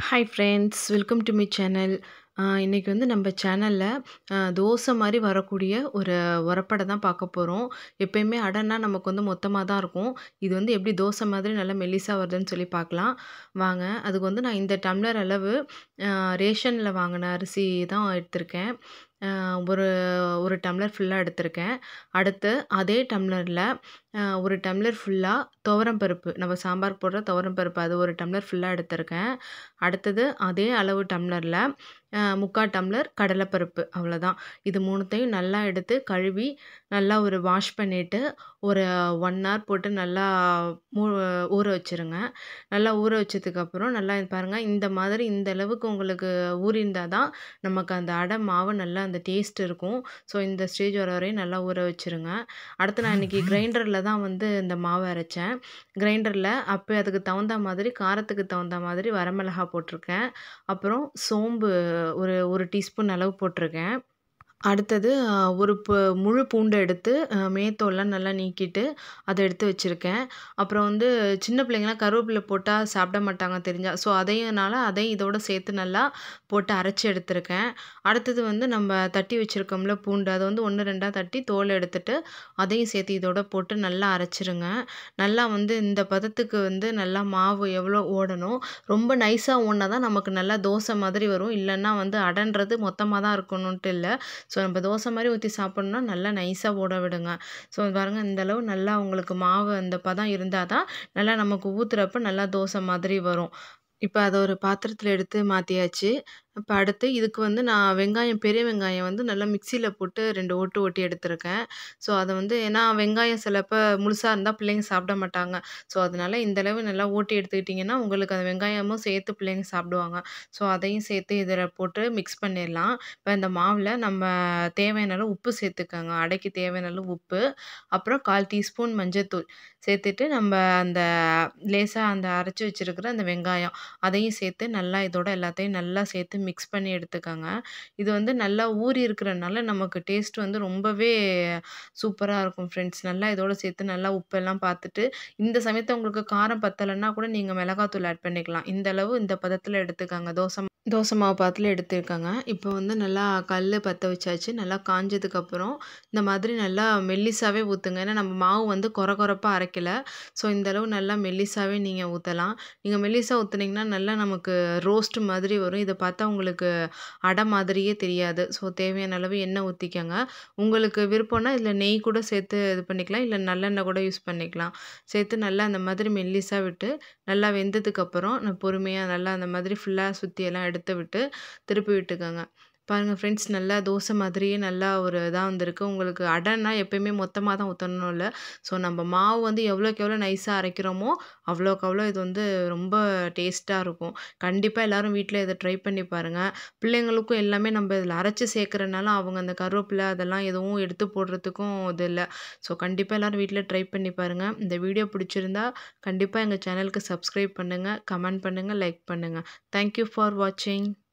hi friends welcome to my channel இன்றைக்கி வந்து நம்ம சேனலில் தோசை மாதிரி வரக்கூடிய ஒரு உரப்படை தான் பார்க்க போகிறோம் எப்பயுமே அடைன்னா நமக்கு வந்து மொத்தமாக தான் இருக்கும் இது வந்து எப்படி தோசை மாதிரி நல்லா மெல்லிசாக வருதுன்னு சொல்லி பார்க்கலாம் வாங்க அதுக்கு வந்து நான் இந்த டம்ளர் அளவு ரேஷனில் வாங்கின அரிசி தான் எடுத்திருக்கேன் ஒரு ஒரு டம்ளர் ஃபுல்லாக எடுத்திருக்கேன் அடுத்து அதே டம்ளரில் ஒரு டம்ளர் ஃபுல்லாக துவரம் பருப்பு நம்ம சாம்பார் போடுற துவரம் பருப்பு அது ஒரு டம்ளர் ஃபுல்லாக எடுத்திருக்கேன் அடுத்தது அதே அளவு டம்ளரில் முக்கால் டம்ளர் கடலைப்பருப்பு அவ்வளோதான் இது மூணுத்தையும் நல்லா எடுத்து கழுவி நல்லா ஒரு வாஷ் பண்ணிவிட்டு ஒரு ஒன் ஹவர் போட்டு நல்லா மூ ஊற வச்சுருங்க நல்லா ஊற வச்சதுக்கப்புறம் நல்லா பாருங்கள் இந்த மாதிரி இந்த அளவுக்கு உங்களுக்கு ஊறியிருந்தால் தான் நமக்கு அந்த அடை மாவு நல்லா அந்த டேஸ்ட் இருக்கும் ஸோ இந்த ஸ்டேஜ் வர வரையும் நல்லா ஊற வச்சுருங்க அடுத்து நான் இன்றைக்கி கிரைண்டரில் தான் வந்து இந்த மாவு அரைச்சேன் கிரைண்டரில் அப்போ அதுக்கு தகுந்த மாதிரி காரத்துக்கு தகுந்த மாதிரி வரமிளகா போட்டிருக்கேன் அப்புறம் சோம்பு ஒரு ஒரு டீஸ்பூன் அளவு போட்டிருக்கேன் அடுத்தது ஒரு பு முழு பூண்டை எடுத்து மேத்தோல்லாம் நல்லா நீக்கிட்டு அதை எடுத்து வச்சுருக்கேன் அப்புறம் வந்து சின்ன பிள்ளைங்களாம் கருவேப்பிலை போட்டால் சாப்பிட மாட்டாங்க தெரிஞ்சால் ஸோ அதையனால அதையும் இதோடு சேர்த்து நல்லா போட்டு அரைச்சி எடுத்திருக்கேன் அடுத்தது வந்து நம்ம தட்டி வச்சுருக்கோம்ல பூண்டு அதை வந்து ஒன்று ரெண்டாக தட்டி தோல் எடுத்துட்டு அதையும் சேர்த்து இதோட போட்டு நல்லா அரைச்சிருங்க நல்லா வந்து இந்த பதத்துக்கு வந்து நல்லா மாவு எவ்வளோ ஓடணும் ரொம்ப நைஸாக ஓடினா தான் நமக்கு நல்லா தோசை மாதிரி வரும் இல்லைன்னா வந்து அடன்றது மொத்தமாக தான் இருக்கணுன்ட்டு இல்லை ஸோ நம்ம தோசை மாதிரி ஊற்றி சாப்பிட்ணுன்னா நல்லா நைஸாக ஓட விடுங்க ஸோ பாருங்கள் இந்தளவு நல்லா உங்களுக்கு மாவு அந்த பதம் இருந்தால் தான் நல்லா நமக்கு ஊற்றுறப்ப நல்லா தோசை மாதிரி வரும் இப்போ அதை ஒரு பாத்திரத்தில் எடுத்து மாற்றியாச்சு இப்போ அடுத்து இதுக்கு வந்து நான் வெங்காயம் பெரிய வெங்காயம் வந்து நல்லா மிக்சியில் போட்டு ரெண்டு ஓட்டு ஓட்டி எடுத்திருக்கேன் ஸோ அதை வந்து ஏன்னா வெங்காயம் சிலப்போ முழுசாக இருந்தால் பிள்ளைங்க சாப்பிட மாட்டாங்க ஸோ அதனால் இந்தளவு நல்லா ஓட்டி எடுத்துக்கிட்டிங்கன்னா உங்களுக்கு அந்த வெங்காயமும் சேர்த்து பிள்ளைங்க சாப்பிடுவாங்க ஸோ அதையும் சேர்த்து இதில் போட்டு மிக்ஸ் பண்ணிடலாம் இப்போ இந்த மாவில் நம்ம தேவையான அளவு உப்பு சேர்த்துக்கோங்க அடைக்கு தேவையான அளவு உப்பு அப்புறம் கால் டீஸ்பூன் மஞ்சத்தூள் சேர்த்துட்டு நம்ம அந்த லேசாக அந்த அரைச்சி வச்சுருக்கிற அந்த வெங்காயம் அதையும் சேர்த்து நல்லா இதோட எல்லாத்தையும் நல்லா சேர்த்து மிக்ஸ் பண்ணி எடுத்துக்கோங்க இது வந்து நல்லா ஊறி இருக்கிறனால நமக்கு டேஸ்ட் வந்து ரொம்பவே சூப்பராக இருக்கும் ஃப்ரெண்ட்ஸ் நல்லா இதோட சேர்த்து நல்லா உப்பெல்லாம் பார்த்துட்டு இந்த சமயத்தை உங்களுக்கு காரம் பத்தலைன்னா கூட நீங்கள் மிளகாத்தூள் ஆட் பண்ணிக்கலாம் இந்த அளவு இந்த பதத்தில் எடுத்துக்கோங்க தோசை தோசை மாவு பாத்தில் எடுத்துருக்காங்க இப்போ வந்து நல்லா கல் பற்ற வச்சாச்சு நல்லா காஞ்சதுக்கப்புறம் இந்த மாதிரி நல்லா மெல்லிசாவே ஊற்றுங்க ஏன்னா நம்ம மாவு வந்து குறை குறைப்பாக அரைக்கலை ஸோ இந்தளவு நல்லா மெல்லிசாவே நீங்கள் ஊற்றலாம் நீங்கள் மெல்லிசா ஊற்றுனீங்கன்னா நல்லா நமக்கு ரோஸ்ட் மாதிரி வரும் இதை பார்த்தா உங்களுக்கு அடை மாதிரியே தெரியாது ஸோ தேவையான அளவு எண்ணெய் ஊற்றிக்கோங்க உங்களுக்கு விருப்பம்னா இதில் நெய் கூட சேர்த்து இது பண்ணிக்கலாம் இல்லை நல்லெண்ணெய் கூட யூஸ் பண்ணிக்கலாம் சேர்த்து நல்லா அந்த மாதிரி மெல்லிசாக விட்டு நல்லா வெந்ததுக்கப்புறம் நான் பொறுமையாக நல்லா அந்த மாதிரி ஃபுல்லாக சுற்றியெல்லாம் எடுத்து விட்டு திருப்பி விட்டுக்கோங்க பாருங்கள் ஃப்ரெண்ட்ஸ் நல்லா தோசை மாதிரியே நல்லா ஒரு இதாக வந்திருக்கு உங்களுக்கு அடைன்னா எப்போயுமே மொத்தமாக தான் ஊற்றணும் இல்லை ஸோ நம்ம மாவு வந்து எவ்வளோக்கு எவ்வளோ நைஸாக அரைக்கிறோமோ அவ்வளோக்கு அவ்வளோ இது வந்து ரொம்ப டேஸ்ட்டாக இருக்கும் கண்டிப்பாக எல்லோரும் வீட்டில் இதை ட்ரை பண்ணி பாருங்கள் பிள்ளைங்களுக்கும் எல்லாமே நம்ம இதில் அரைச்சி சேர்க்குறனால அவங்க அந்த கருவேப்பிலை அதெல்லாம் எதுவும் எடுத்து போடுறதுக்கும் இது இல்லை ஸோ கண்டிப்பாக எல்லோரும் வீட்டில் ட்ரை பண்ணி பாருங்கள் இந்த வீடியோ பிடிச்சிருந்தா கண்டிப்பாக எங்கள் சேனலுக்கு சப்ஸ்கிரைப் பண்ணுங்கள் கமெண்ட் பண்ணுங்கள் லைக் பண்ணுங்கள் தேங்க்யூ ஃபார் வாட்சிங்